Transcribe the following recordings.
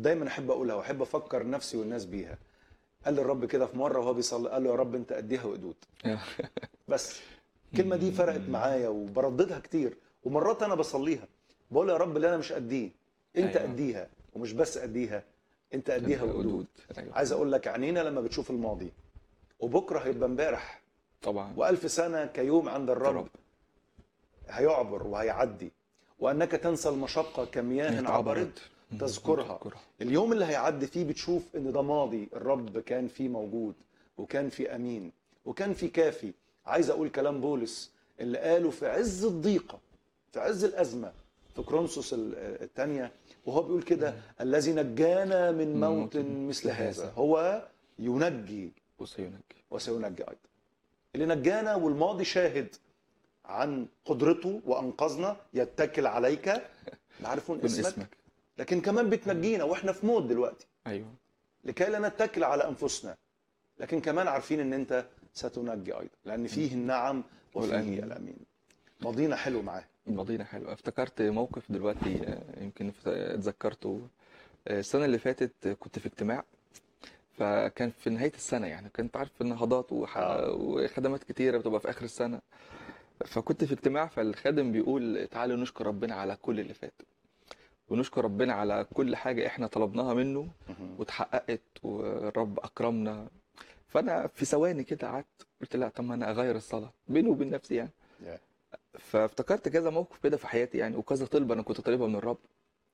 دايما احب اقولها واحب افكر نفسي والناس بيها قال لي الرب كده في مره وهو بيصلي قال له يا رب انت اديها وقدود بس الكلمه دي فرقت معايا وبرددها كتير ومرات انا بصليها بقول يا رب اللي انا مش اديه انت أيوة. اديها ومش بس اديها انت اديها وقدود ايوه عايز اقول لك عينينا لما بتشوف الماضي وبكره هيبقى امبارح طبعا والف سنه كيوم عند الرب الرب. هيعبر وهيعدي وانك تنسى المشقه كمياه عبرت تذكرها اليوم اللي هيعدي فيه بتشوف ان ده ماضي الرب كان فيه موجود وكان فيه امين وكان فيه كافي عايز اقول كلام بولس اللي قاله في عز الضيقه في عز الازمه في كرونسوس الثانيه وهو بيقول كده الذي نجانا من موت مثل هذا هو ينجي وسينجي وسينجي ايضا اللي نجانا والماضي شاهد عن قدرته وانقذنا يتكل عليك عارفون كن اسمك اسمك لكن كمان بتنجينا واحنا في موت دلوقتي ايوه لكي لا نتكل على انفسنا لكن كمان عارفين ان انت ستنجي ايضا لان فيه النعم وفيه والأمين. الامين ماضينا حلو معاه ماضينا حلو افتكرت موقف دلوقتي آه، يمكن ف- اتذكرته آه، السنه اللي فاتت كنت في اجتماع فكان في نهايه السنه يعني كنت عارف النهضات وح... آه. وخدمات كتيره بتبقى في اخر السنه فكنت في اجتماع فالخادم بيقول تعالوا نشكر ربنا على كل اللي فات ونشكر ربنا على كل حاجه احنا طلبناها منه واتحققت والرب اكرمنا فانا في ثواني كده قعدت قلت لا طب ما انا اغير الصلاه بيني وبين نفسي يعني يا. فافتكرت كذا موقف كده في حياتي يعني وكذا طلبه انا كنت طالبها من الرب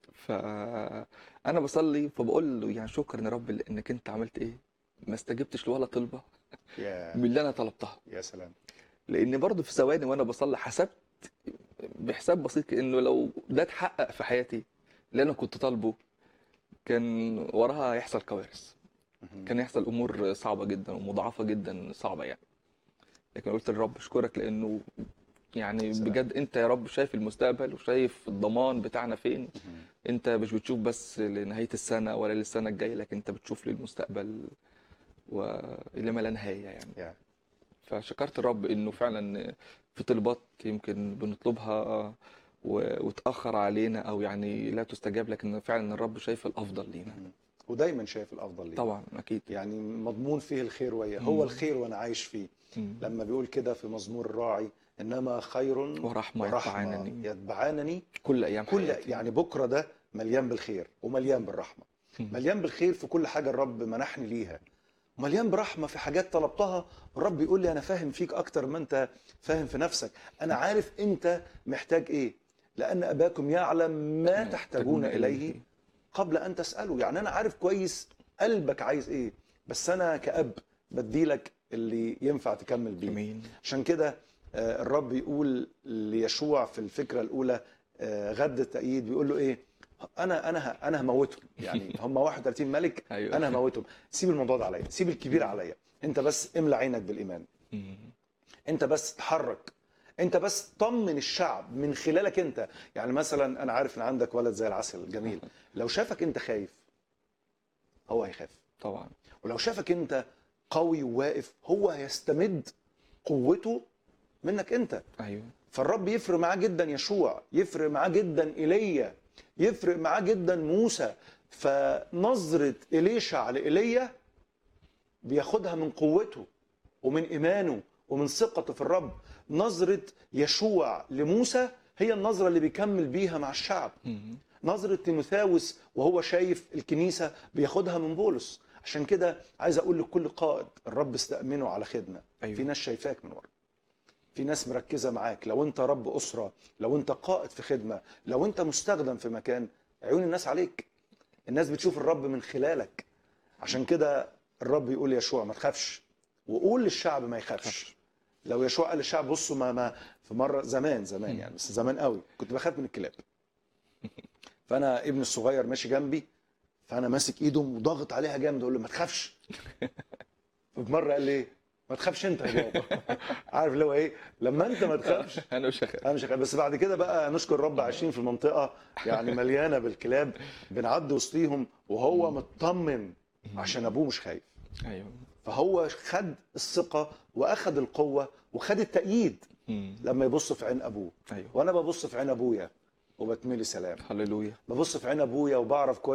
فانا بصلي فبقول له يعني شكرا يا رب انك انت عملت ايه ما استجبتش لولا طلبه يا من اللي انا طلبتها يا سلام لان برضه في ثواني وانا بصلي حسبت بحساب بسيط كده انه لو ده اتحقق في حياتي اللي انا كنت طالبه كان وراها يحصل كوارث كان يحصل امور صعبه جدا ومضاعفه جدا صعبه يعني لكن قلت للرب اشكرك لانه يعني سلام. بجد انت يا رب شايف المستقبل وشايف الضمان بتاعنا فين انت مش بتشوف بس لنهايه السنه ولا للسنه الجايه لكن انت بتشوف للمستقبل واللي ما لا نهايه يعني يا فشكرت الرب انه فعلا في طلبات يمكن بنطلبها و- وتاخر علينا او يعني لا تستجاب لكن فعلا الرب شايف الافضل لينا ودايما شايف الافضل ليه طبعا اكيد يعني مضمون فيه الخير وياه هو مم. الخير وانا عايش فيه مم. لما بيقول كده في مزمور الراعي انما خير ورحمه يتبعانني يتبعانني كل ايام كل حياتي يعني بكره ده مليان بالخير ومليان بالرحمه مم. مليان بالخير في كل حاجه الرب منحني ليها ومليان برحمه في حاجات طلبتها والرب يقول لي انا فاهم فيك اكتر ما انت فاهم في نفسك انا عارف انت محتاج ايه لان اباكم يعلم ما تحتاجون اليه قبل ان تساله يعني انا عارف كويس قلبك عايز ايه بس انا كاب بديلك اللي ينفع تكمل بيه امين عشان كده آه، الرب يقول ليشوع في الفكره الاولى آه، غد التأييد بيقول له ايه انا انا ه- انا هموتهم يعني هم 31 ملك ايوه انا هموتهم سيب الموضوع ده عليا سيب الكبير عليا انت بس املى عينك بالايمان مم. انت بس تحرك انت بس طمن الشعب من خلالك انت يعني مثلا انا عارف ان عندك ولد زي العسل جميل لو شافك انت خايف هو هيخاف طبعا ولو شافك انت قوي وواقف هو هيستمد قوته منك انت ايوه فالرب يفرق معاه جدا يشوع يفرق معاه جدا ايليا يفرق معاه جدا موسى فنظرة إليشع لإيليا بياخدها من قوته ومن إيمانه ومن ثقته في الرب نظرة يشوع لموسى هي النظرة اللي بيكمل بيها مع الشعب مم. نظرة تيموثاوس وهو شايف الكنيسة بياخدها من بولس عشان كده عايز أقول لكل قائد الرب استأمنه على خدمة أيوة. في ناس شايفاك من ورا في ناس مركزة معاك لو أنت رب أسرة لو أنت قائد في خدمة لو أنت مستخدم في مكان عيون الناس عليك الناس بتشوف الرب من خلالك عشان كده الرب يقول يشوع ما تخافش وقول للشعب ما يخافش لو يشوع قال للشعب بصوا ما ما في مره زمان زمان يعني بس زمان قوي كنت بخاف من الكلاب فانا ابني الصغير ماشي جنبي فانا ماسك ايده وضاغط عليها جامد اقول له ما تخافش ففي مره قال لي إيه؟ ما تخافش انت يا بابا عارف اللي هو ايه لما انت ما تخافش انا مش هخاف انا مش هخاف. بس بعد كده بقى نشكر الرب عايشين في المنطقه يعني مليانه بالكلاب بنعدي وسطيهم وهو مطمن عشان ابوه مش خايف ايوه فهو خد الثقه واخد القوه وخد التأييد مم. لما يبص في عين ابوه ايوه وانا ببص في عين ابويا وبتملي سلام هللويا ببص في عين ابويا وبعرف كويس